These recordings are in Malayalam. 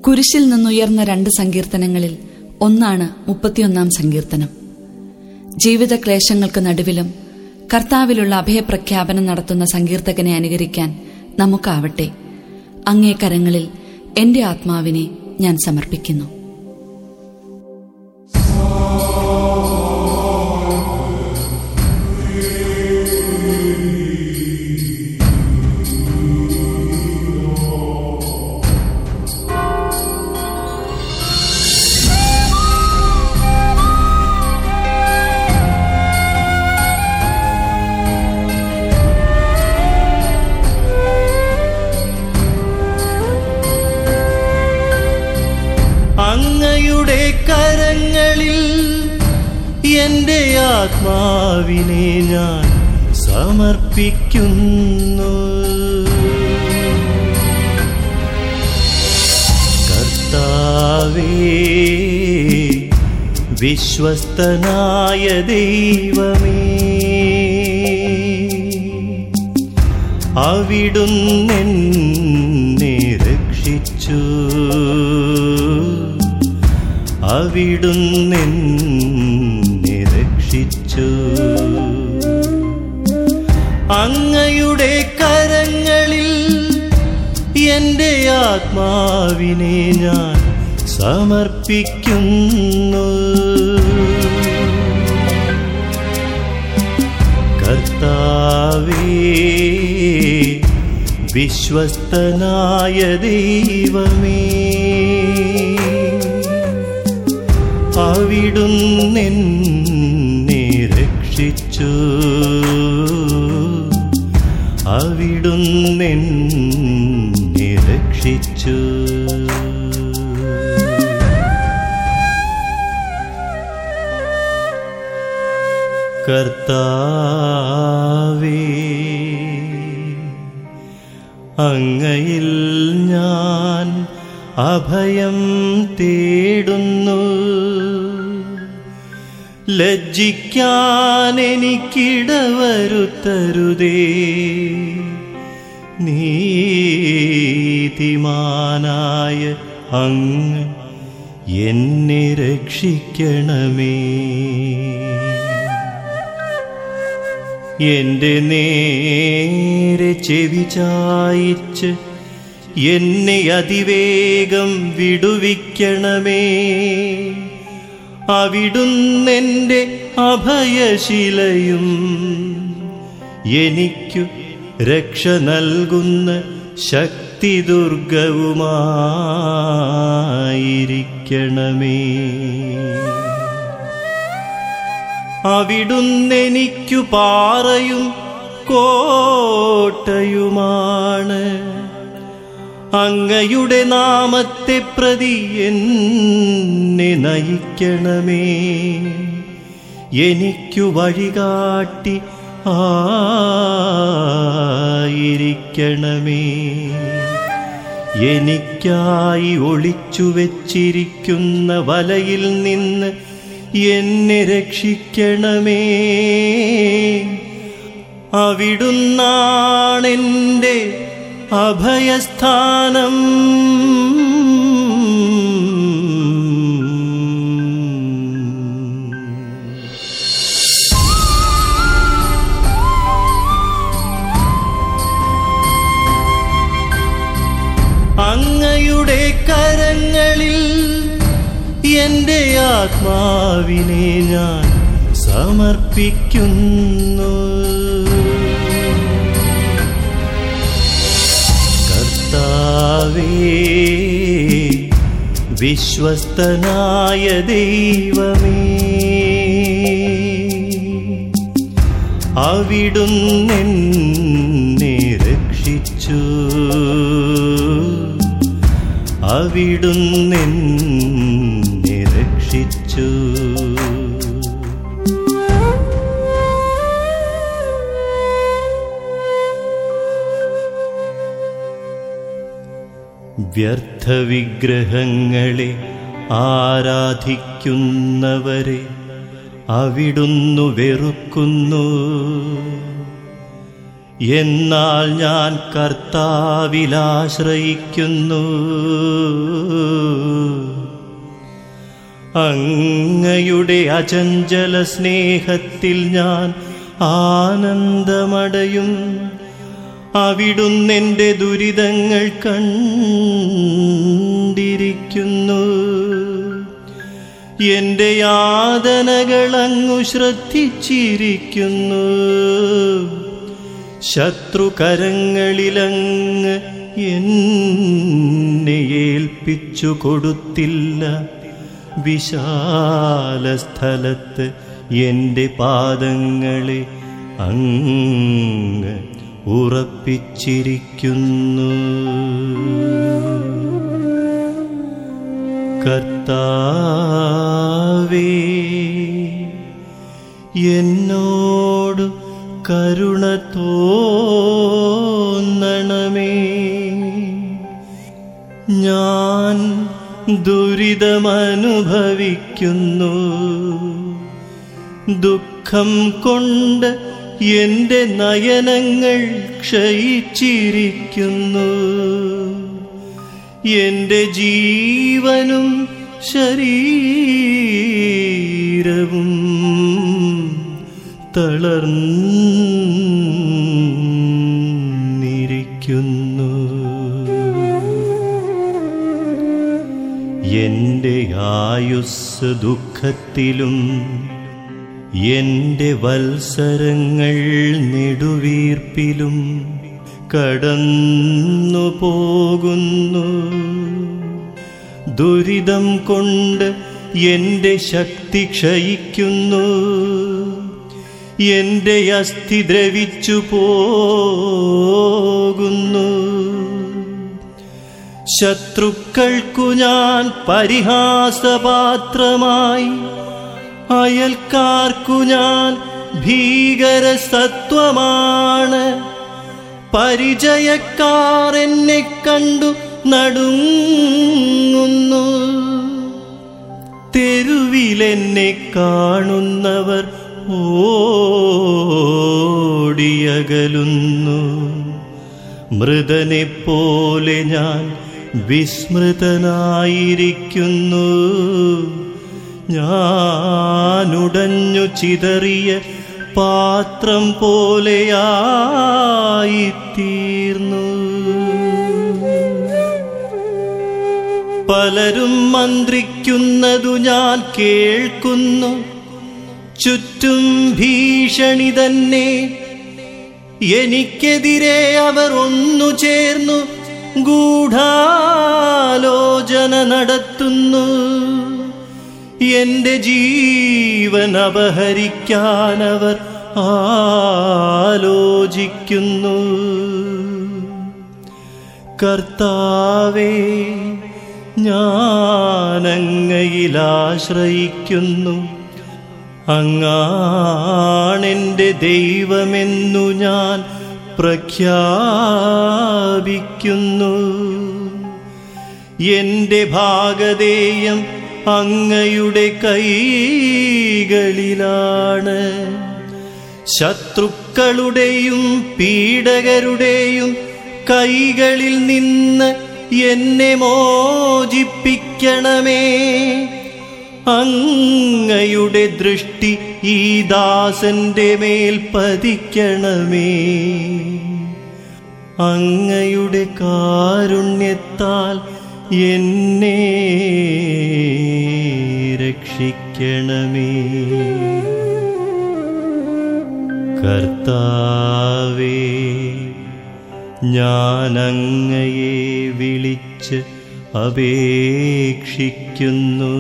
കുരിശിൽ നിന്നുയർന്ന രണ്ട് സങ്കീർത്തനങ്ങളിൽ ഒന്നാണ് മുപ്പത്തിയൊന്നാം സങ്കീർത്തനം ജീവിത ക്ലേശങ്ങൾക്ക് നടുവിലും കർത്താവിലുള്ള അഭയപ്രഖ്യാപനം നടത്തുന്ന സങ്കീർത്തകനെ അനുകരിക്കാൻ നമുക്കാവട്ടെ അങ്ങേ കരങ്ങളിൽ എന്റെ ആത്മാവിനെ ഞാൻ സമർപ്പിക്കുന്നു അങ്ങയുടെ കരങ്ങളിൽ എന്റെ ആത്മാവിനെ ഞാൻ സമർപ്പിക്കുന്നു കർത്താവേ വിശ്വസ്തനായ ദൈവമേ അവിടുന്നെന്നെ രക്ഷിച്ചു അവിടുന്നെന്നെ രക്ഷിച്ചു അങ്ങയുടെ കരങ്ങളിൽ എന്റെ ആത്മാവിനെ ഞാൻ സമർപ്പിക്കുന്നു കർത്താവേ വിശ്വസ്തനായ ദൈവമേ അവിടുന്നെന്നെ രക്ഷിച്ചു അവിടുന്നെന്നെ രക്ഷിച്ചു കർത്താവേ അങ്ങയിൽ ഞാൻ അഭയം തേടുന്നു ലജ്ജിക്കാൻ എനിക്കിടവരുത്തരുതേ നീതിമാനായ അങ്ങ് എന്നെ രക്ഷിക്കണമേ എന്റെ നേരെ ചെവി ചായിച്ച് എന്നെ അതിവേഗം വിടുവിക്കണമേ അവിടുന്നെന്റെ അഭയശിലയും എനിക്കു രക്ഷ നൽകുന്ന ശക്തി ദുർഗവുമായിരിക്കണമേ അവിടുന്നെനിക്കു പാറയും കോട്ടയുമാണ് അങ്ങയുടെ നാമത്തെ പ്രതി എന്നെ നയിക്കണമേ എനിക്കു വഴികാട്ടി ആയിരിക്കണമേ എനിക്കായി ഒളിച്ചു വെച്ചിരിക്കുന്ന വലയിൽ നിന്ന് എന്നെ രക്ഷിക്കണമേ അവിടുന്നാണെൻ്റെ അഭയസ്ഥാനം അങ്ങയുടെ കരങ്ങളിൽ എന്റെ ആത്മാവിനെ ഞാൻ സമർപ്പിക്കുന്നു കർത്താവേ വിശ്വസ്തനായ ദൈവമേ അവിടുന്നെന്നെ രക്ഷിച്ചു അവിടുന്നെന്നെ രക്ഷിച്ചു വ്യർത്ഥവിഗ്രഹങ്ങളെ ആരാധിക്കുന്നവരെ അവിടുന്നു വെറുക്കുന്നു എന്നാൽ ഞാൻ കർത്താവിലാശ്രയിക്കുന്നു അങ്ങയുടെ അചഞ്ചല സ്നേഹത്തിൽ ഞാൻ ആനന്ദമടയും അവിടുന്നെൻ്റെ ദുരിതങ്ങൾ കണ്ടിരിക്കുന്നു എന്റെ യാതനകൾ അങ്ങു ശ്രദ്ധിച്ചിരിക്കുന്നു ശത്രുകരങ്ങളിലങ്ങ് എന്നെ ഏൽപ്പിച്ചു കൊടുത്തില്ല വിശാല സ്ഥലത്ത് എൻ്റെ പാദങ്ങളെ അങ്ങ് ഉറപ്പിച്ചിരിക്കുന്നു കർത്താവേ എന്നോട് കരുണ തോന്നണമേ ഞാൻ ദുരിതമനുഭവിക്കുന്നു ദുഃഖം കൊണ്ട് എൻ്റെ നയനങ്ങൾ ക്ഷയിച്ചിരിക്കുന്നു എന്റെ ജീവനും ശരീരവും തളർന്നിരിക്കുന്നു എന്റെ ആയുസ് ദുഃഖത്തിലും എന്റെ വത്സരങ്ങൾ നെടുവീർപ്പിലും കടന്നു പോകുന്നു ദുരിതം കൊണ്ട് എന്റെ ശക്തി ക്ഷയിക്കുന്നു എന്റെ അസ്ഥി ദ്രവിച്ചു പോകുന്നു ശത്രുക്കൾക്കു ഞാൻ പരിഹാസപാത്രമായി അയൽക്കാർക്കു ഞാൻ ഭീകര സത്വമാണ് പരിചയക്കാർ എന്നെ കണ്ടു നടുങ്ങുന്നു തെരുവിലെന്നെ കാണുന്നവർ ഓടിയകലുന്നു മൃതനെ പോലെ ഞാൻ വിസ്മൃതനായിരിക്കുന്നു ഞാനുടഞ്ഞു ചിതറിയ പാത്രം പോലെയായിത്തീർന്നു പലരും മന്ത്രിക്കുന്നതു ഞാൻ കേൾക്കുന്നു ചുറ്റും ഭീഷണി തന്നെ എനിക്കെതിരെ അവർ ഒന്നു ചേർന്നു ഗൂഢാലോചന നടത്തുന്നു എന്റെ ജീവൻ അപഹരിക്കാൻ അവർ ആലോചിക്കുന്നു കർത്താവേ ഞാനങ്ങയിലാശ്രയിക്കുന്നു അങ്ങാണെന്റെ ദൈവമെന്നു ഞാൻ പ്രഖ്യാപിക്കുന്നു എന്റെ ഭാഗതേയം അങ്ങയുടെ കൈകളിലാണ് ശത്രുക്കളുടെയും പീഡകരുടെയും കൈകളിൽ നിന്ന് എന്നെ മോചിപ്പിക്കണമേ അങ്ങയുടെ ദൃഷ്ടി ഈ ദാസന്റെ മേൽ പതിക്കണമേ അങ്ങയുടെ കാരുണ്യത്താൽ എന്നെ രക്ഷിക്കണമേ കർത്താവേ ഞാൻ അങ്ങയെ വിളിച്ച് അപേക്ഷിക്കുന്നു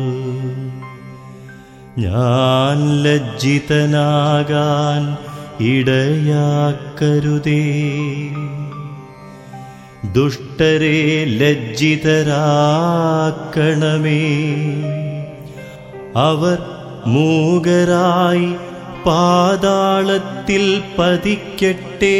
ഞാൻ ലജ്ജിതനാകാൻ ഇടയാക്കരുതേ ദുഷ്ടരെ ലജ്ജിതരാക്കണമേ അവർ മൂകരായി പാതാളത്തിൽ പതിക്കട്ടെ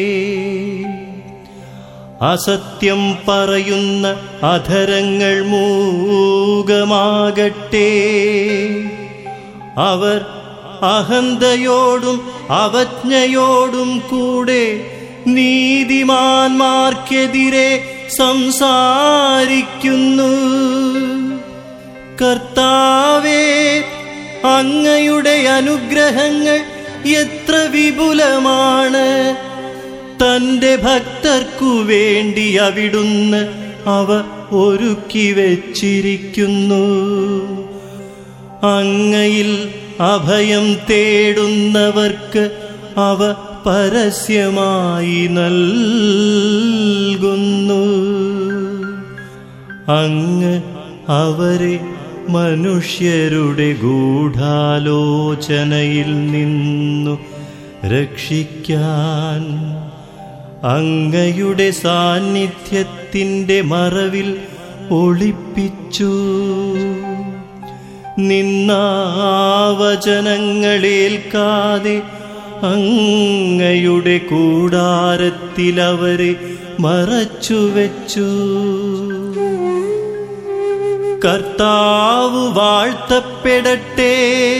അസത്യം പറയുന്ന അധരങ്ങൾ മൂകമാകട്ടെ അവർ അഹന്തയോടും അവജ്ഞയോടും കൂടെ നീതിമാന്മാർക്കെതിരെ സംസാരിക്കുന്നു കർത്താവേ അങ്ങയുടെ അനുഗ്രഹങ്ങൾ എത്ര വിപുലമാണ് തന്റെ ഭക്തർക്കു വേണ്ടി അവിടുന്ന് അവ ഒരുക്കി വച്ചിരിക്കുന്നു അങ്ങയിൽ അഭയം തേടുന്നവർക്ക് അവ പരസ്യമായി നൽകുന്നു അങ്ങ് അവരെ മനുഷ്യരുടെ ഗൂഢാലോചനയിൽ നിന്നു രക്ഷിക്കാൻ അങ്ങയുടെ സാന്നിധ്യത്തിൻ്റെ മറവിൽ ഒളിപ്പിച്ചു നിന്നാവചനങ്ങളേൽക്കാതെ അങ്ങയുടെ കൂടാരത്തിൽ അവരെ മറച്ചുവെച്ചു കർത്താവ് വാഴ്ത്തപ്പെടട്ടെ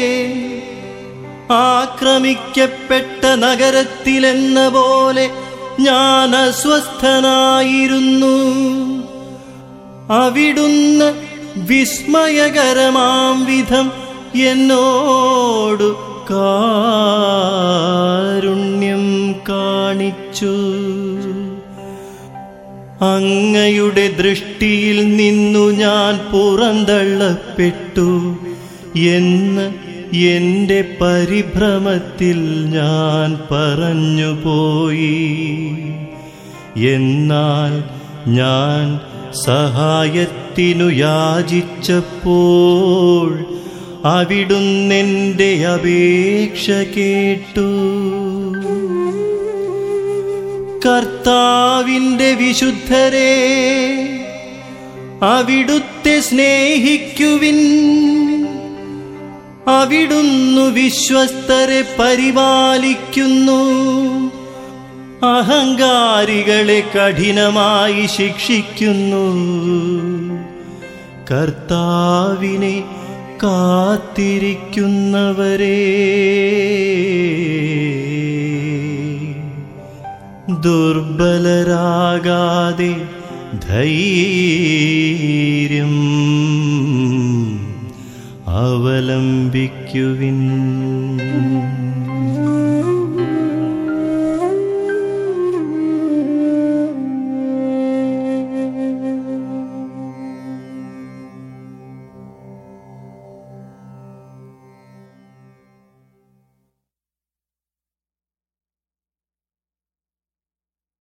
ആക്രമിക്കപ്പെട്ട നഗരത്തിലെന്ന പോലെ ഞാൻ അസ്വസ്ഥനായിരുന്നു അവിടുന്ന് വിസ്മയകരമാം വിധം എന്നോടു കാരുണ്യം കാണിച്ചു അങ്ങയുടെ ദൃഷ്ടിയിൽ നിന്നു ഞാൻ പുറന്തള്ളപ്പെട്ടു എന്ന് എന്റെ പരിഭ്രമത്തിൽ ഞാൻ പറഞ്ഞുപോയി എന്നാൽ ഞാൻ സഹായത്തിനു യാചിച്ചപ്പോൾ അവിടുന്നെന്റെ അപേക്ഷ കേട്ടു കർത്താവിന്റെ വിശുദ്ധരെ അവിടുത്തെ സ്നേഹിക്കുവിൻ അവിടുന്നു വിശ്വസ്തരെ പരിപാലിക്കുന്നു അഹങ്കാരികളെ കഠിനമായി ശിക്ഷിക്കുന്നു കർത്താവിനെ കാത്തിരിക്കുന്നവരേ ദുർബലരാകാതെ ധൈര്യം അവലംബിക്കുവിൻ